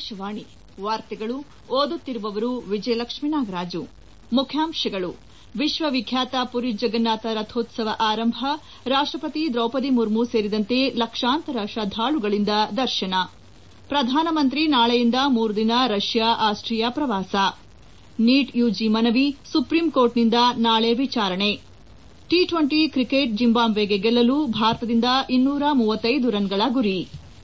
ಆಕಾಶವಾಣಿ ವಾರ್ತೆಗಳು ಓದುತ್ತಿರುವವರು ವಿಜಯಲಕ್ಷ್ಮೀ ನಾಗರಾಜು ಮುಖ್ಯಾಂಶಗಳು ವಿಶ್ವವಿಖ್ಯಾತ ಪುರಿ ಜಗನ್ನಾಥ ರಥೋತ್ಸವ ಆರಂಭ ರಾಷ್ಟಪತಿ ದ್ರೌಪದಿ ಮುರ್ಮು ಸೇರಿದಂತೆ ಲಕ್ಷಾಂತರ ಶ್ರದ್ದಾಳುಗಳಿಂದ ದರ್ಶನ ಪ್ರಧಾನಮಂತ್ರಿ ನಾಳೆಯಿಂದ ಮೂರು ದಿನ ರಷ್ಯಾ ಆಸ್ಟ್ರಿಯಾ ಪ್ರವಾಸ ನೀಟ್ ಯುಜಿ ಮನವಿ ಸುಪ್ರೀಂಕೋರ್ಟ್ನಿಂದ ನಾಳೆ ವಿಚಾರಣೆ ಟಿ ಟ್ವೆಂಟಿ ಕ್ರಿಕೆಟ್ ಜಿಂಬಾಬ್ವೆಗೆ ಗೆಲ್ಲಲು ಭಾರತದಿಂದ ಇನ್ನೂರ ಮೂವತ್ತೈದು ರನ್ಗಳ ಗುರಿ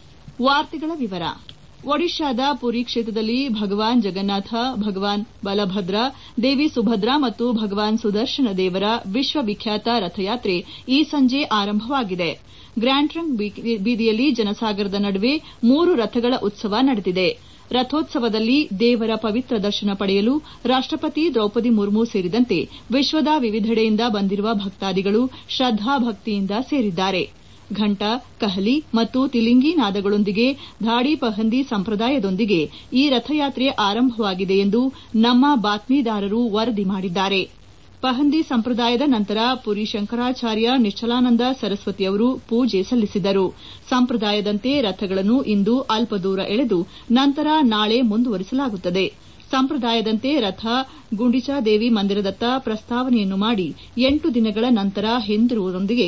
ಒಡಿಶಾದ ಪುರಿ ಕ್ಷೇತ್ರದಲ್ಲಿ ಭಗವಾನ್ ಜಗನ್ನಾಥ ಭಗವಾನ್ ಬಲಭದ್ರ ದೇವಿ ಸುಭದ್ರಾ ಮತ್ತು ಭಗವಾನ್ ಸುದರ್ಶನ ದೇವರ ವಿಶ್ವವಿಖ್ಯಾತ ರಥಯಾತ್ರೆ ಈ ಸಂಜೆ ಆರಂಭವಾಗಿದೆ ಗ್ರ್ಯಾಂಡ್ ಟ್ರಂಕ್ ಬೀದಿಯಲ್ಲಿ ಜನಸಾಗರದ ನಡುವೆ ಮೂರು ರಥಗಳ ಉತ್ಸವ ನಡೆದಿದೆ ರಥೋತ್ಸವದಲ್ಲಿ ದೇವರ ಪವಿತ್ರ ದರ್ಶನ ಪಡೆಯಲು ರಾಷ್ಟಪತಿ ದ್ರೌಪದಿ ಮುರ್ಮು ಸೇರಿದಂತೆ ವಿಶ್ವದ ವಿವಿಧೆಡೆಯಿಂದ ಬಂದಿರುವ ಭಕ್ತಾದಿಗಳು ಶ್ರದ್ದಾಭಕ್ತಿಯಿಂದ ಸೇರಿದ್ದಾರೆ ಘಂಟ ಕಹಲಿ ಮತ್ತು ತಿಲಿಂಗಿ ನಾದಗಳೊಂದಿಗೆ ಧಾಡಿ ಪಹಂದಿ ಸಂಪ್ರದಾಯದೊಂದಿಗೆ ಈ ರಥಯಾತ್ರೆ ಆರಂಭವಾಗಿದೆ ಎಂದು ನಮ್ಮ ಬಾತ್ಮೀದಾರರು ವರದಿ ಮಾಡಿದ್ದಾರೆ ಪಹಂದಿ ಸಂಪ್ರದಾಯದ ನಂತರ ಪುರಿ ಶಂಕರಾಚಾರ್ಯ ನಿಶ್ಚಲಾನಂದ ಸರಸ್ವತಿ ಅವರು ಪೂಜೆ ಸಲ್ಲಿಸಿದರು ಸಂಪ್ರದಾಯದಂತೆ ರಥಗಳನ್ನು ಇಂದು ಅಲ್ಪ ದೂರ ಎಳೆದು ನಂತರ ನಾಳೆ ಮುಂದುವರಿಸಲಾಗುತ್ತದೆ ಸಂಪ್ರದಾಯದಂತೆ ರಥ ಗುಂಡಿಚಾದೇವಿ ಮಂದಿರದತ್ತ ಪ್ರಸ್ತಾವನೆಯನ್ನು ಮಾಡಿ ಎಂಟು ದಿನಗಳ ನಂತರ ಹಿಂದಿರುಗುವುದರೊಂದಿಗೆ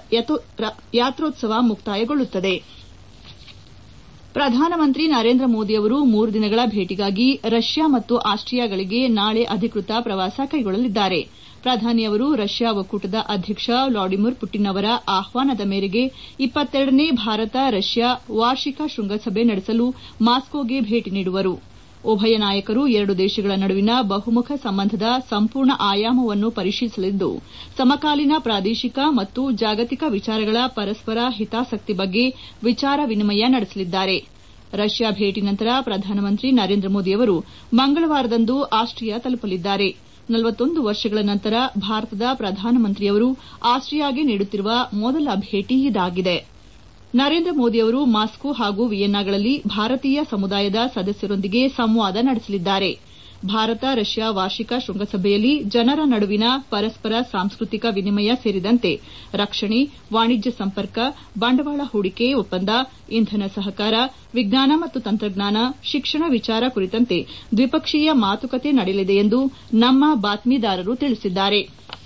ಯಾತ್ರೋತ್ಸವ ಮುಕ್ತಾಯಗೊಳ್ಳುತ್ತದೆ ಪ್ರಧಾನಮಂತ್ರಿ ನರೇಂದ್ರ ಮೋದಿ ಅವರು ಮೂರು ದಿನಗಳ ಭೇಟಿಗಾಗಿ ರಷ್ಯಾ ಮತ್ತು ಆಸ್ಟ್ರಿಯಾಗಳಿಗೆ ನಾಳೆ ಅಧಿಕೃತ ಪ್ರವಾಸ ಕೈಗೊಳ್ಳಲಿದ್ದಾರೆ ಪ್ರಧಾನಿ ಅವರು ರಷ್ಯಾ ಒಕ್ಕೂಟದ ಅಧ್ಯಕ್ಷ ವ್ಲಾಡಿಮಿರ್ ಪುಟಿನ್ ಅವರ ಆಹ್ವಾನದ ಮೇರೆಗೆ ಇಪ್ಪತ್ತೆರಡನೇ ಭಾರತ ರಷ್ಯಾ ವಾರ್ಷಿಕ ಶೃಂಗಸಭೆ ನಡೆಸಲು ಮಾಸ್ಕೋಗೆ ಭೇಟಿ ನೀಡುವರು ಉಭಯ ನಾಯಕರು ಎರಡು ದೇಶಗಳ ನಡುವಿನ ಬಹುಮುಖ ಸಂಬಂಧದ ಸಂಪೂರ್ಣ ಆಯಾಮವನ್ನು ಪರಿಶೀಲಿಸಲಿದ್ದು ಸಮಕಾಲೀನ ಪ್ರಾದೇಶಿಕ ಮತ್ತು ಜಾಗತಿಕ ವಿಚಾರಗಳ ಪರಸ್ಪರ ಹಿತಾಸಕ್ತಿ ಬಗ್ಗೆ ವಿಚಾರ ವಿನಿಮಯ ನಡೆಸಲಿದ್ದಾರೆ ರಷ್ಯಾ ಭೇಟಿ ನಂತರ ಪ್ರಧಾನಮಂತ್ರಿ ನರೇಂದ್ರ ಮೋದಿ ಅವರು ಮಂಗಳವಾರದಂದು ಆಸ್ಟ್ರಿಯಾ ತಲುಪಲಿದ್ದಾರೆ ನಲವತ್ತೊಂದು ವರ್ಷಗಳ ನಂತರ ಭಾರತದ ಪ್ರಧಾನಮಂತ್ರಿಯವರು ಆಸ್ಟ್ರಿಯಾಗೆ ನೀಡುತ್ತಿರುವ ಮೊದಲ ಭೇಟಿ ಇದಾಗಿದೆ ನರೇಂದ್ರ ಮೋದಿ ಅವರು ಮಾಸ್ಕೋ ಹಾಗೂ ವಿಯೆನ್ನಾಗಳಲ್ಲಿ ಭಾರತೀಯ ಸಮುದಾಯದ ಸದಸ್ಯರೊಂದಿಗೆ ಸಂವಾದ ನಡೆಸಲಿದ್ದಾರೆ ಭಾರತ ರಷ್ಯಾ ವಾರ್ಷಿಕ ಶೃಂಗಸಭೆಯಲ್ಲಿ ಜನರ ನಡುವಿನ ಪರಸ್ಪರ ಸಾಂಸ್ಕೃತಿಕ ವಿನಿಮಯ ಸೇರಿದಂತೆ ರಕ್ಷಣೆ ವಾಣಿಜ್ಯ ಸಂಪರ್ಕ ಬಂಡವಾಳ ಹೂಡಿಕೆ ಒಪ್ಪಂದ ಇಂಧನ ಸಹಕಾರ ವಿಜ್ಞಾನ ಮತ್ತು ತಂತ್ರಜ್ಞಾನ ಶಿಕ್ಷಣ ವಿಚಾರ ಕುರಿತಂತೆ ದ್ವಿಪಕ್ಷೀಯ ಮಾತುಕತೆ ನಡೆಯಲಿದೆ ಎಂದು ನಮ್ಮ ಬಾತ್ಮೀದಾರರು ತಿಳಿಸಿದ್ದಾರೆ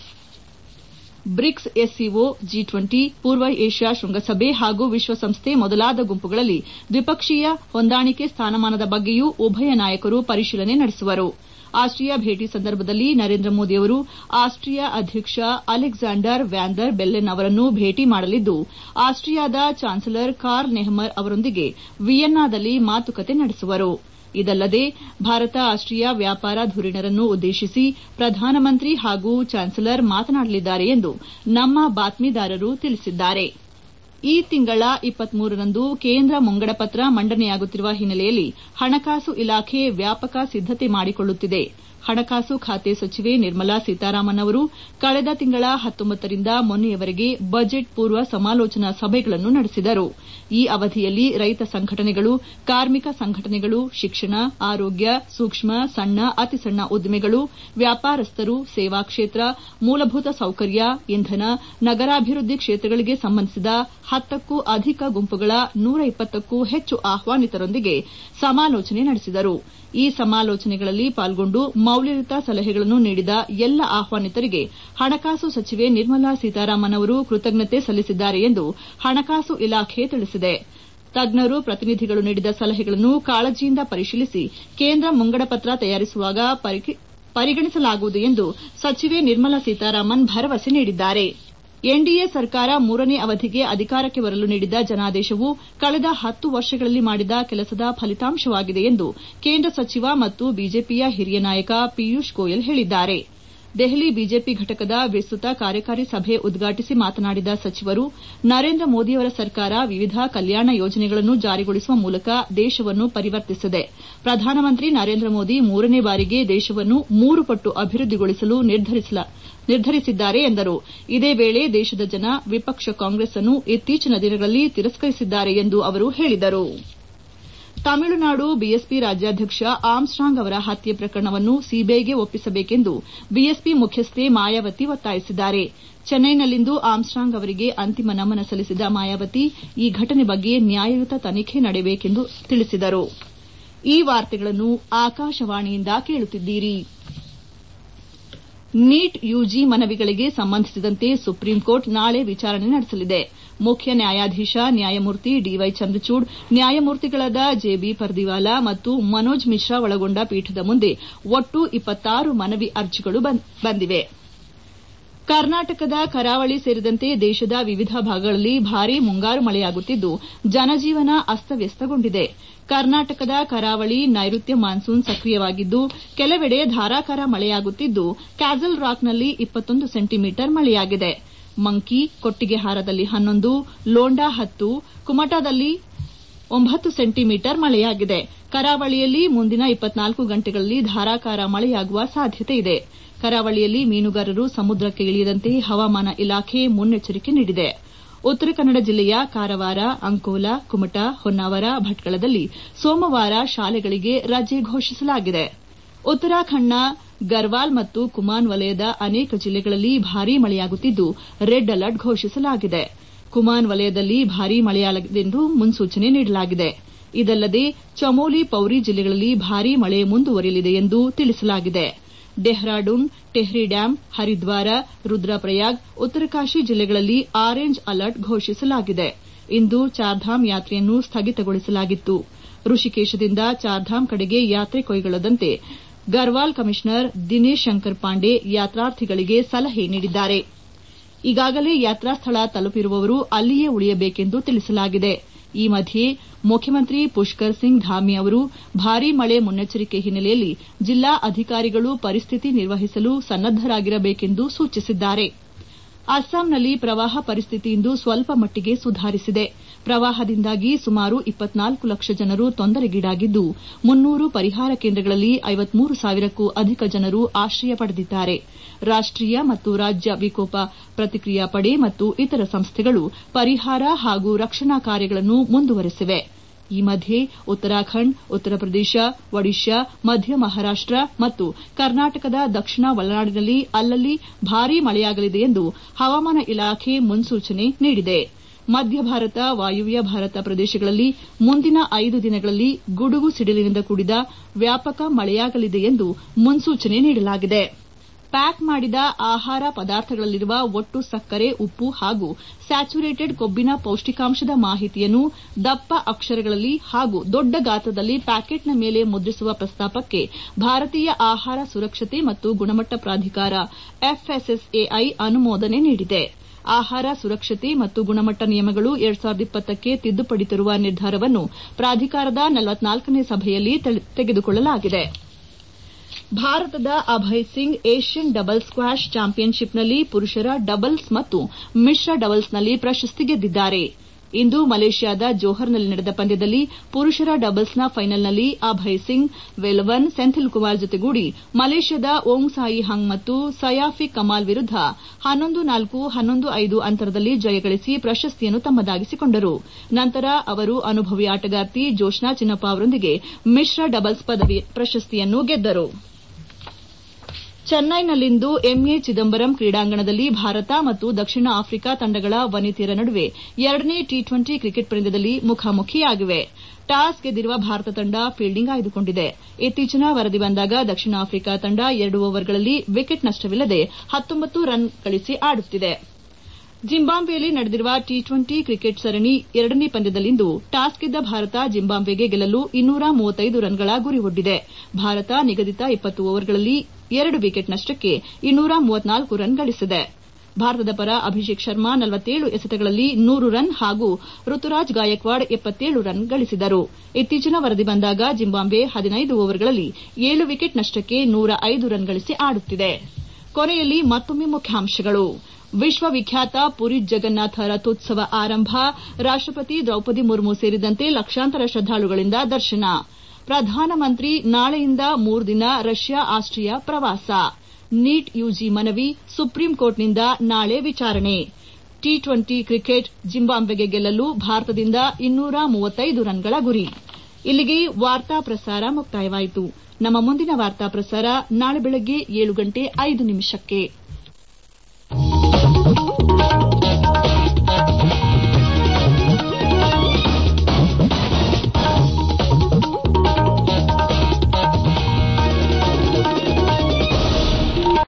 ಬ್ರಿಕ್ಸ್ ಎಸ್ಸಿಒ ಜಿ ಟ್ವೆಂಟಿ ಪೂರ್ವ ಏಷ್ಯಾ ಶೃಂಗಸಭೆ ಹಾಗೂ ವಿಶ್ವಸಂಸ್ಥೆ ಮೊದಲಾದ ಗುಂಪುಗಳಲ್ಲಿ ದ್ವಿಪಕ್ಷೀಯ ಹೊಂದಾಣಿಕೆ ಸ್ಥಾನಮಾನದ ಬಗ್ಗೆಯೂ ಉಭಯ ನಾಯಕರು ಪರಿಶೀಲನೆ ನಡೆಸುವರು ಆಸ್ಟ್ರಿಯಾ ಭೇಟಿ ಸಂದರ್ಭದಲ್ಲಿ ನರೇಂದ್ರ ಮೋದಿ ಅವರು ಆಸ್ಟ್ರಿಯಾ ಅಧ್ಯಕ್ಷ ಅಲೆಕ್ಸಾಂಡರ್ ವ್ಯಾನ್ ಬೆಲ್ಲೆನ್ ಅವರನ್ನು ಭೇಟಿ ಮಾಡಲಿದ್ದು ಆಸ್ಟ್ರಿಯಾದ ಚಾನ್ಸಲರ್ ಕಾರ್ಲ್ ನೆಹಮರ್ ಅವರೊಂದಿಗೆ ವಿಯೆನ್ನಾದಲ್ಲಿ ಮಾತುಕತೆ ನಡೆಸುವರು ಇದಲ್ಲದೆ ಭಾರತ ಆಸ್ಟ್ರಿಯಾ ವ್ಯಾಪಾರ ಧುರೀಣರನ್ನು ಉದ್ದೇಶಿಸಿ ಪ್ರಧಾನಮಂತ್ರಿ ಹಾಗೂ ಚಾನ್ಸಲರ್ ಮಾತನಾಡಲಿದ್ದಾರೆ ಎಂದು ನಮ್ಮ ಬಾತ್ಮೀದಾರರು ತಿಳಿಸಿದ್ದಾರೆ ಈ ತಿಂಗಳ ರಂದು ಕೇಂದ್ರ ಮುಂಗಡಪತ್ರ ಮಂಡನೆಯಾಗುತ್ತಿರುವ ಹಿನ್ನೆಲೆಯಲ್ಲಿ ಹಣಕಾಸು ಇಲಾಖೆ ವ್ಯಾಪಕ ಸಿದ್ದತೆ ಮಾಡಿಕೊಳ್ಳುತ್ತಿದೆ ಹಣಕಾಸು ಖಾತೆ ಸಚಿವೆ ನಿರ್ಮಲಾ ಸೀತಾರಾಮನ್ ಅವರು ಕಳೆದ ತಿಂಗಳ ಹತ್ತೊಂಬತ್ತರಿಂದ ಮೊನ್ನೆಯವರೆಗೆ ಬಜೆಟ್ ಪೂರ್ವ ಸಮಾಲೋಚನಾ ಸಭೆಗಳನ್ನು ನಡೆಸಿದರು ಈ ಅವಧಿಯಲ್ಲಿ ರೈತ ಸಂಘಟನೆಗಳು ಕಾರ್ಮಿಕ ಸಂಘಟನೆಗಳು ಶಿಕ್ಷಣ ಆರೋಗ್ಯ ಸೂಕ್ಷ್ಮ ಸಣ್ಣ ಅತಿಸಣ್ಣ ಉದ್ದಿಮೆಗಳು ವ್ಯಾಪಾರಸ್ಥರು ಸೇವಾ ಕ್ಷೇತ್ರ ಮೂಲಭೂತ ಸೌಕರ್ಯ ಇಂಧನ ನಗರಾಭಿವೃದ್ಧಿ ಕ್ಷೇತ್ರಗಳಿಗೆ ಸಂಬಂಧಿಸಿದ ಹತ್ತಕ್ಕೂ ಅಧಿಕ ಗುಂಪುಗಳ ನೂರ ಇಪ್ಪತ್ತಕ್ಕೂ ಹೆಚ್ಚು ಆಹ್ವಾನಿತರೊಂದಿಗೆ ಸಮಾಲೋಚನೆ ನಡೆಸಿದರು ಈ ಸಮಾಲೋಚನೆಗಳಲ್ಲಿ ಪಾಲ್ಗೊಂಡು ಮೌಲ್ಯಯುತ ಸಲಹೆಗಳನ್ನು ನೀಡಿದ ಎಲ್ಲ ಆಹ್ವಾನಿತರಿಗೆ ಹಣಕಾಸು ಸಚಿವೆ ನಿರ್ಮಲಾ ಸೀತಾರಾಮನ್ ಅವರು ಕೃತಜ್ಞತೆ ಸಲ್ಲಿಸಿದ್ದಾರೆ ಎಂದು ಹಣಕಾಸು ಇಲಾಖೆ ತಿಳಿಸಿದೆ ತಜ್ಞರು ಪ್ರತಿನಿಧಿಗಳು ನೀಡಿದ ಸಲಹೆಗಳನ್ನು ಕಾಳಜಿಯಿಂದ ಪರಿಶೀಲಿಸಿ ಕೇಂದ್ರ ಮುಂಗಡಪತ್ರ ತಯಾರಿಸುವಾಗ ಪರಿಗಣಿಸಲಾಗುವುದು ಎಂದು ಸಚಿವೆ ನಿರ್ಮಲಾ ಸೀತಾರಾಮನ್ ಭರವಸೆ ನೀಡಿದ್ದಾರೆ ಎನ್ಡಿಎ ಸರ್ಕಾರ ಮೂರನೇ ಅವಧಿಗೆ ಅಧಿಕಾರಕ್ಕೆ ಬರಲು ನೀಡಿದ ಜನಾದೇಶವು ಕಳೆದ ಹತ್ತು ವರ್ಷಗಳಲ್ಲಿ ಮಾಡಿದ ಕೆಲಸದ ಫಲಿತಾಂಶವಾಗಿದೆ ಎಂದು ಕೇಂದ್ರ ಸಚಿವ ಮತ್ತು ಬಿಜೆಪಿಯ ಹಿರಿಯ ನಾಯಕ ಪಿಯೂಷ್ ಗೋಯಲ್ ಹೇಳಿದ್ದಾರೆ ದೆಹಲಿ ಬಿಜೆಪಿ ಘಟಕದ ವಿಸ್ತೃತ ಕಾರ್ಯಕಾರಿ ಸಭೆ ಉದ್ಘಾಟಿಸಿ ಮಾತನಾಡಿದ ಸಚಿವರು ನರೇಂದ್ರ ಮೋದಿಯವರ ಸರ್ಕಾರ ವಿವಿಧ ಕಲ್ಯಾಣ ಯೋಜನೆಗಳನ್ನು ಜಾರಿಗೊಳಿಸುವ ಮೂಲಕ ದೇಶವನ್ನು ಪರಿವರ್ತಿಸಿದೆ ಪ್ರಧಾನಮಂತ್ರಿ ನರೇಂದ್ರ ಮೋದಿ ಮೂರನೇ ಬಾರಿಗೆ ದೇಶವನ್ನು ಮೂರು ಪಟ್ಟು ಅಭಿವೃದ್ದಿಗೊಳಿಸಲು ನಿರ್ಧರಿಸಿದ್ದಾರೆ ಎಂದರು ಇದೇ ವೇಳೆ ದೇಶದ ಜನ ವಿಪಕ್ಷ ಕಾಂಗ್ರೆಸ್ ಅನ್ನು ಇತ್ತೀಚಿನ ದಿನಗಳಲ್ಲಿ ತಿರಸ್ಕರಿಸಿದ್ದಾರೆ ಎಂದು ಅವರು ಹೇಳಿದರು ತಮಿಳುನಾಡು ಬಿಎಸ್ಪಿ ರಾಜ್ಯಾಧ್ಯಕ್ಷ ಆಮ್ಸ್ಟಾಂಗ್ ಅವರ ಹತ್ಯೆ ಪ್ರಕರಣವನ್ನು ಸಿಬಿಐಗೆ ಒಪ್ಪಿಸಬೇಕೆಂದು ಬಿಎಸ್ಪಿ ಮುಖ್ಯಸ್ಥೆ ಮಾಯಾವತಿ ಒತ್ತಾಯಿಸಿದ್ದಾರೆ ಚೆನ್ನೈನಲ್ಲಿಂದು ಆಮ್ಸ್ಟಾಂಗ್ ಅವರಿಗೆ ಅಂತಿಮ ನಮನ ಸಲ್ಲಿಸಿದ ಮಾಯಾವತಿ ಈ ಘಟನೆ ಬಗ್ಗೆ ನ್ಯಾಯಯುತ ತನಿಖೆ ನಡೆಯಬೇಕೆಂದು ತಿಳಿಸಿದರು ಈ ವಾರ್ತೆಗಳನ್ನು ಆಕಾಶವಾಣಿಯಿಂದ ಕೇಳುತ್ತಿದ್ದೀರಿ ನೀಟ್ ಯುಜಿ ಮನವಿಗಳಿಗೆ ಸಂಬಂಧಿಸಿದಂತೆ ಸುಪ್ರೀಂಕೋರ್ಟ್ ನಾಳೆ ವಿಚಾರಣೆ ನಡೆಸಲಿದೆ ಮುಖ್ಯ ನ್ಯಾಯಾಧೀಶ ನ್ಯಾಯಮೂರ್ತಿ ಡಿವೈ ಚಂದ್ರಚೂಡ್ ನ್ಯಾಯಮೂರ್ತಿಗಳಾದ ಜೆಬಿ ಪರ್ದಿವಾಲಾ ಮತ್ತು ಮನೋಜ್ ಮಿಶ್ರಾ ಒಳಗೊಂಡ ಪೀಠದ ಮುಂದೆ ಒಟ್ಟು ಇಪ್ಪತ್ತಾರು ಮನವಿ ಅರ್ಜಿಗಳು ಬಂದಿವೆ ಕರ್ನಾಟಕದ ಕರಾವಳಿ ಸೇರಿದಂತೆ ದೇಶದ ವಿವಿಧ ಭಾಗಗಳಲ್ಲಿ ಭಾರೀ ಮುಂಗಾರು ಮಳೆಯಾಗುತ್ತಿದ್ದು ಜನಜೀವನ ಅಸ್ತವ್ಯಸ್ತಗೊಂಡಿದೆ ಕರ್ನಾಟಕದ ಕರಾವಳಿ ನೈಋತ್ಯ ಮಾನ್ಸೂನ್ ಸಕ್ರಿಯವಾಗಿದ್ದು ಕೆಲವೆಡೆ ಧಾರಾಕಾರ ಮಳೆಯಾಗುತ್ತಿದ್ದು ಕ್ಯಾಸಲ್ ರಾಕ್ನಲ್ಲಿ ಇಪ್ಪತ್ತೊಂದು ಸೆಂಟಿಮೀಟರ್ ಮಳೆಯಾಗಿದೆ ಮಂಕಿ ಕೊಟ್ಟಿಗೆಹಾರದಲ್ಲಿ ಹನ್ನೊಂದು ಲೋಂಡಾ ಹತ್ತು ಕುಮಟಾದಲ್ಲಿ ಒಂಬತ್ತು ಸೆಂಟಿಮೀಟರ್ ಮಳೆಯಾಗಿದೆ ಕರಾವಳಿಯಲ್ಲಿ ಮುಂದಿನ ಇಪ್ಪತ್ನಾಲ್ಕು ಗಂಟೆಗಳಲ್ಲಿ ಧಾರಾಕಾರ ಮಳೆಯಾಗುವ ಸಾಧ್ಯತೆ ಇದೆ ಕರಾವಳಿಯಲ್ಲಿ ಮೀನುಗಾರರು ಸಮುದ್ರಕ್ಕೆ ಇಳಿಯದಂತೆ ಹವಾಮಾನ ಇಲಾಖೆ ಮುನ್ನೆಚ್ಚರಿಕೆ ನೀಡಿದೆ ಉತ್ತರ ಕನ್ನಡ ಜಿಲ್ಲೆಯ ಕಾರವಾರ ಅಂಕೋಲಾ ಕುಮಟಾ ಹೊನ್ನಾವರ ಭಟ್ಕಳದಲ್ಲಿ ಸೋಮವಾರ ಶಾಲೆಗಳಿಗೆ ರಜೆ ಘೋಷಿಸಲಾಗಿದೆ ಉತ್ತರಾಖಂಡ್ನ ಗರ್ವಾಲ್ ಮತ್ತು ಕುಮಾನ್ ವಲಯದ ಅನೇಕ ಜಿಲ್ಲೆಗಳಲ್ಲಿ ಭಾರೀ ಮಳೆಯಾಗುತ್ತಿದ್ದು ರೆಡ್ ಅಲರ್ಟ್ ಘೋಷಿಸಲಾಗಿದೆ ಕುಮಾನ್ ವಲಯದಲ್ಲಿ ಭಾರೀ ಮಳೆಯಾಗಲಿದೆಂದು ಮುನ್ಸೂಚನೆ ನೀಡಲಾಗಿದೆ ಇದಲ್ಲದೆ ಚಮೋಲಿ ಪೌರಿ ಜಿಲ್ಲೆಗಳಲ್ಲಿ ಭಾರೀ ಮಳೆ ಮುಂದುವರಿಯಲಿದೆ ಎಂದು ತಿಳಿಸಲಾಗಿದೆ ಡೆಹ್ರಾಡೂನ್ ಟೆಹ್ರಿ ಡ್ಯಾಂ ಹರಿದ್ವಾರ ರುದ್ರಪ್ರಯಾಗ್ ಉತ್ತರಕಾಶಿ ಜಿಲ್ಲೆಗಳಲ್ಲಿ ಆರೆಂಜ್ ಅಲರ್ಟ್ ಘೋಷಿಸಲಾಗಿದೆ ಇಂದು ಚಾರ್ಧಾಮ್ ಯಾತ್ರೆಯನ್ನು ಸ್ಥಗಿತಗೊಳಿಸಲಾಗಿತ್ತು ಋಷಿಕೇಶದಿಂದ ಚಾರ್ಧಾಮ್ ಕಡೆಗೆ ಯಾತ್ರೆ ಕೈಗೊಳ್ಳದಂತೆ ಗರ್ವಾಲ್ ಕಮಿಷನರ್ ದಿನೇಶ್ ಶಂಕರ್ ಪಾಂಡೆ ಯಾತ್ರಾರ್ಥಿಗಳಿಗೆ ಸಲಹೆ ನೀಡಿದ್ದಾರೆ ಈಗಾಗಲೇ ಯಾತ್ರಾ ಸ್ಥಳ ತಲುಪಿರುವವರು ಅಲ್ಲಿಯೇ ಉಳಿಯಬೇಕೆಂದು ತಿಳಿಸಲಾಗಿದೆ ಈ ಮಧ್ಯೆ ಮುಖ್ಯಮಂತ್ರಿ ಪುಷ್ಕರ್ ಸಿಂಗ್ ಧಾಮಿ ಅವರು ಭಾರೀ ಮಳೆ ಮುನ್ನೆಚ್ಚರಿಕೆ ಹಿನ್ನೆಲೆಯಲ್ಲಿ ಜಿಲ್ಲಾ ಅಧಿಕಾರಿಗಳು ಪರಿಸ್ಥಿತಿ ನಿರ್ವಹಿಸಲು ಸನ್ನದ್ದರಾಗಿರಬೇಕೆಂದು ಸೂಚಿಸಿದ್ದಾರೆ ಅಸ್ಸಾಂನಲ್ಲಿ ಪ್ರವಾಹ ಪರಿಸ್ಥಿತಿ ಇಂದು ಸ್ವಲ್ಪ ಮಟ್ಟಿಗೆ ಸುಧಾರಿಸಿದೆ ಪ್ರವಾಹದಿಂದಾಗಿ ಸುಮಾರು ಇಪ್ಪತ್ನಾಲ್ಕು ಲಕ್ಷ ಜನರು ತೊಂದರೆಗೀಡಾಗಿದ್ದು ಮುನ್ನೂರು ಪರಿಹಾರ ಕೇಂದ್ರಗಳಲ್ಲಿ ಐವತ್ಮೂರು ಸಾವಿರಕ್ಕೂ ಅಧಿಕ ಜನರು ಆಶ್ರಯ ಪಡೆದಿದ್ದಾರೆ ರಾಷ್ಟೀಯ ಮತ್ತು ರಾಜ್ಯ ವಿಕೋಪ ಪ್ರತಿಕ್ರಿಯಾ ಪಡೆ ಮತ್ತು ಇತರ ಸಂಸ್ಥೆಗಳು ಪರಿಹಾರ ಹಾಗೂ ರಕ್ಷಣಾ ಕಾರ್ಯಗಳನ್ನು ಮುಂದುವರೆಸಿವೆ ಈ ಮಧ್ಯೆ ಉತ್ತರಾಖಂಡ್ ಉತ್ತರ ಪ್ರದೇಶ ಒಡಿಶಾ ಮಧ್ಯ ಮಹಾರಾಷ್ಟ ಮತ್ತು ಕರ್ನಾಟಕದ ದಕ್ಷಿಣ ಒಳನಾಡಿನಲ್ಲಿ ಅಲ್ಲಲ್ಲಿ ಭಾರೀ ಮಳೆಯಾಗಲಿದೆ ಎಂದು ಹವಾಮಾನ ಇಲಾಖೆ ಮುನ್ಸೂಚನೆ ನೀಡಿದೆ ಮಧ್ಯ ಭಾರತ ವಾಯುವ್ಯ ಭಾರತ ಪ್ರದೇಶಗಳಲ್ಲಿ ಮುಂದಿನ ಐದು ದಿನಗಳಲ್ಲಿ ಗುಡುಗು ಸಿಡಿಲಿನಿಂದ ಕೂಡಿದ ವ್ಯಾಪಕ ಮಳೆಯಾಗಲಿದೆ ಎಂದು ಮುನ್ಸೂಚನೆ ನೀಡಲಾಗಿದೆ ಪ್ಯಾಕ್ ಮಾಡಿದ ಆಹಾರ ಪದಾರ್ಥಗಳಲ್ಲಿರುವ ಒಟ್ಟು ಸಕ್ಕರೆ ಉಪ್ಪು ಹಾಗೂ ಸ್ಯಾಚುರೇಟೆಡ್ ಕೊಬ್ಬಿನ ಪೌಷ್ಟಿಕಾಂಶದ ಮಾಹಿತಿಯನ್ನು ದಪ್ಪ ಅಕ್ಷರಗಳಲ್ಲಿ ಹಾಗೂ ದೊಡ್ಡ ಗಾತ್ರದಲ್ಲಿ ಪ್ಯಾಕೆಟ್ನ ಮೇಲೆ ಮುದ್ರಿಸುವ ಪ್ರಸ್ತಾಪಕ್ಕೆ ಭಾರತೀಯ ಆಹಾರ ಸುರಕ್ಷತೆ ಮತ್ತು ಗುಣಮಟ್ಟ ಪ್ರಾಧಿಕಾರ ಎಫ್ಎಸ್ಎಸ್ಎಐ ಅನುಮೋದನೆ ನೀಡಿದೆ ಆಹಾರ ಸುರಕ್ಷತೆ ಮತ್ತು ಗುಣಮಟ್ಟ ನಿಯಮಗಳು ಎರಡ್ ಸಾವಿರದ ಇಪ್ಪತ್ತಕ್ಕೆ ತಿದ್ದುಪಡಿ ತರುವ ನಿರ್ಧಾರವನ್ನು ಪ್ರಾಧಿಕಾರದ ನಲವತ್ನಾಲ್ಕನೇ ಸಭೆಯಲ್ಲಿ ತೆಗೆದುಕೊಳ್ಳಲಾಗಿದೆ ಭಾರತದ Abhay Singh Asian doubles squash ಚಾಂಪಿಯನ್ಶಿಪ್ನಲ್ಲಿ ಪುರುಷರ ಡಬಲ್ಸ್ ಮತ್ತು ಮಿಶ್ರ ಡಬಲ್ಸ್ನಲ್ಲಿ ಪ್ರಶಸ್ತಿ ಗೆದ್ದಿದ್ದಾರೆ ಇಂದು ಮಲೇಷ್ಯಾದ ಜೋಹರ್ನಲ್ಲಿ ನಡೆದ ಪಂದ್ಯದಲ್ಲಿ ಪುರುಷರ ಡಬಲ್ಸ್ನ ಫೈನಲ್ನಲ್ಲಿ ಅಭಯ್ ಸಿಂಗ್ ವೆಲವನ್ ಸೆಂಥಿಲ್ ಕುಮಾರ್ ಜೊತೆಗೂಡಿ ಮಲೇಷ್ಯಾದ ಓಂಗ್ ಸಾಯಿ ಹಂಗ್ ಮತ್ತು ಸಯಾಫಿಕ್ ಕಮಾಲ್ ವಿರುದ್ದ ಹನ್ನೊಂದು ನಾಲ್ಕು ಹನ್ನೊಂದು ಐದು ಅಂತರದಲ್ಲಿ ಜಯಗಳಿಸಿ ಪ್ರಶಸ್ತಿಯನ್ನು ತಮ್ಮದಾಗಿಸಿಕೊಂಡರು ನಂತರ ಅವರು ಅನುಭವಿ ಆಟಗಾರ್ತಿ ಜೋಶ್ನಾ ಚಿನ್ನಪ್ಪ ಅವರೊಂದಿಗೆ ಮಿಶ್ರ ಡಬಲ್ಸ್ ಪದವಿ ಪ್ರಶಸ್ತಿಯನ್ನು ಗೆದ್ದರು ಚೆನ್ನೈನಲ್ಲಿಂದು ಎಂಎ ಚಿದಂಬರಂ ಕ್ರೀಡಾಂಗಣದಲ್ಲಿ ಭಾರತ ಮತ್ತು ದಕ್ಷಿಣ ಆಫ್ರಿಕಾ ತಂಡಗಳ ವನಿತೆಯರ ನಡುವೆ ಎರಡನೇ ಟಿ ಟ್ವೆಂಟಿ ಕ್ರಿಕೆಟ್ ಪಂದ್ಯದಲ್ಲಿ ಮುಖಾಮುಖಿಯಾಗಿವೆ ಟಾಸ್ ಗೆದ್ದಿರುವ ಭಾರತ ತಂಡ ಫೀಲ್ಡಿಂಗ್ ಆಯ್ದುಕೊಂಡಿದೆ ಇತ್ತೀಚಿನ ವರದಿ ಬಂದಾಗ ದಕ್ಷಿಣ ಆಫ್ರಿಕಾ ತಂಡ ಎರಡು ಓವರ್ಗಳಲ್ಲಿ ವಿಕೆಟ್ ನಷ್ಟವಿಲ್ಲದೆ ಹತ್ತೊಂಬತ್ತು ರನ್ ಗಳಿಸಿ ಆಡುತ್ತಿದೆ ಜಿಂಬಾಬ್ವೆಯಲ್ಲಿ ನಡೆದಿರುವ ಟಿ ಟ್ವೆಂಟಿ ಕ್ರಿಕೆಟ್ ಸರಣಿ ಎರಡನೇ ಪಂದ್ಯದಲ್ಲಿಂದು ಟಾಸ್ ಗೆದ್ದ ಭಾರತ ಜಿಂಬಾಬ್ವೆಗೆ ಗೆಲ್ಲಲು ಇನ್ನೂರ ಮೂವತ್ತೈದು ರನ್ಗಳ ಗುರಿ ಒಡ್ಡಿದೆ ಭಾರತ ನಿಗದಿತ ಇಪ್ಪತ್ತು ಓವರ್ಗಳಲ್ಲಿ ಎರಡು ವಿಕೆಟ್ ನಷ್ಟಕ್ಕೆ ಇನ್ನೂರ ಮೂವತ್ನಾಲ್ಕು ರನ್ ಗಳಿಸಿದೆ ಭಾರತದ ಪರ ಅಭಿಷೇಕ್ ಶರ್ಮಾ ನಲವತ್ತೇಳು ಎಸೆತಗಳಲ್ಲಿ ನೂರು ರನ್ ಹಾಗೂ ಋತುರಾಜ್ ಗಾಯಕ್ವಾಡ್ ಎಪ್ಪತ್ತೇಳು ರನ್ ಗಳಿಸಿದರು ಇತ್ತೀಚಿನ ವರದಿ ಬಂದಾಗ ಜಿಂಬಾಬ್ವೆ ಹದಿನೈದು ಓವರ್ಗಳಲ್ಲಿ ಏಳು ವಿಕೆಟ್ ನಷ್ಟಕ್ಕೆ ನೂರ ಐದು ರನ್ ಗಳಿಸಿ ಆಡುತ್ತಿದೆ ಕೊನೆಯಲ್ಲಿ ಮತ್ತೊಮ್ಮೆ ಮುಖ್ಯಾಂಶಗಳು ವಿಶ್ವವಿಖ್ಯಾತ ಪುರಿ ಜಗನ್ನಾಥ ರಥೋತ್ಸವ ಆರಂಭ ರಾಷ್ಟಪತಿ ದ್ರೌಪದಿ ಮುರ್ಮು ಸೇರಿದಂತೆ ಲಕ್ಷಾಂತರ ಶ್ರದ್ದಾಳುಗಳಿಂದ ದರ್ಶನ ಪ್ರಧಾನಮಂತ್ರಿ ನಾಳೆಯಿಂದ ಮೂರು ದಿನ ರಷ್ಯಾ ಆಸ್ಟ್ರಿಯಾ ಪ್ರವಾಸ ನೀಟ್ ಯುಜಿ ಮನವಿ ಸುಪ್ರೀಂ ಕೋರ್ಟ್ನಿಂದ ನಾಳೆ ವಿಚಾರಣೆ ಟಿ ಟ್ವೆಂಟಿ ಕ್ರಿಕೆಟ್ ಜಿಂಬಾಬ್ವೆಗೆ ಗೆಲ್ಲಲು ಭಾರತದಿಂದ ಇನ್ನೂರ ಮೂವತ್ತೈದು ರನ್ಗಳ ಗುರಿ ಇಲ್ಲಿಗೆ ವಾರ್ತಾ ಪ್ರಸಾರ ಮುಕ್ತಾಯವಾಯಿತು ನಮ್ಮ ಮುಂದಿನ ವಾರ್ತಾ ಪ್ರಸಾರ ನಾಳೆ ಬೆಳಗ್ಗೆ ಏಳು ಗಂಟೆ ಐದು ನಿಮಿಷಕ್ಕೆ